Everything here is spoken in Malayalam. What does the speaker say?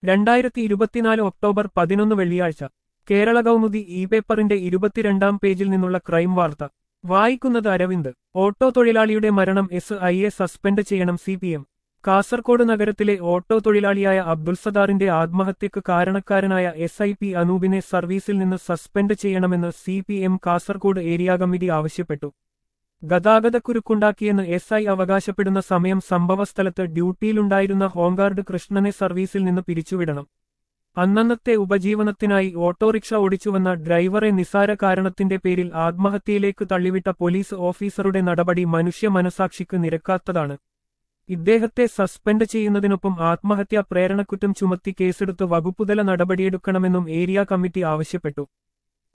രണ്ടായിരത്തി ഇരുപത്തിനാല് ഒക്ടോബർ പതിനൊന്ന് വെള്ളിയാഴ്ച കേരള കൗമുദി ഇ പേപ്പറിന്റെ ഇരുപത്തിരണ്ടാം പേജിൽ നിന്നുള്ള ക്രൈം വാർത്ത വായിക്കുന്നത് അരവിന്ദ് ഓട്ടോ തൊഴിലാളിയുടെ മരണം എസ് ഐയെ സസ്പെൻഡ് ചെയ്യണം സി പി എം കാസർകോട് നഗരത്തിലെ ഓട്ടോ തൊഴിലാളിയായ അബ്ദുൽ സദാറിന്റെ ആത്മഹത്യക്ക് കാരണക്കാരനായ എസ് ഐ പി അനൂപിനെ സർവീസിൽ നിന്ന് സസ്പെൻഡ് ചെയ്യണമെന്ന് C P M Kasaragod area committee ആവശ്യപ്പെട്ടു ഗതാഗതക്കുരുക്കുണ്ടാക്കിയെന്ന് എസ് ഐ അവകാശപ്പെടുന്ന സമയം സംഭവസ്ഥലത്ത് ഡ്യൂട്ടിയിലുണ്ടായിരുന്ന ഹോംഗാർഡ് കൃഷ്ണനെ സർവീസിൽ നിന്ന് പിരിച്ചുവിടണം അന്നന്നത്തെ ഉപജീവനത്തിനായി ഓട്ടോറിക്ഷ ഓടിച്ചുവന്ന ഡ്രൈവറെ നിസാര കാരണത്തിന്റെ പേരിൽ ആത്മഹത്യയിലേക്ക് തള്ളിവിട്ട പോലീസ് ഓഫീസറുടെ നടപടി മനുഷ്യ മനസാക്ഷിക്ക് നിരക്കാത്തതാണ് ഇദ്ദേഹത്തെ സസ്പെൻഡ് ചെയ്യുന്നതിനൊപ്പം ആത്മഹത്യാ പ്രേരണക്കുറ്റം ചുമത്തി കേസെടുത്ത് വകുപ്പുതല നടപടിയെടുക്കണമെന്നും ഏരിയ കമ്മിറ്റി ആവശ്യപ്പെട്ടു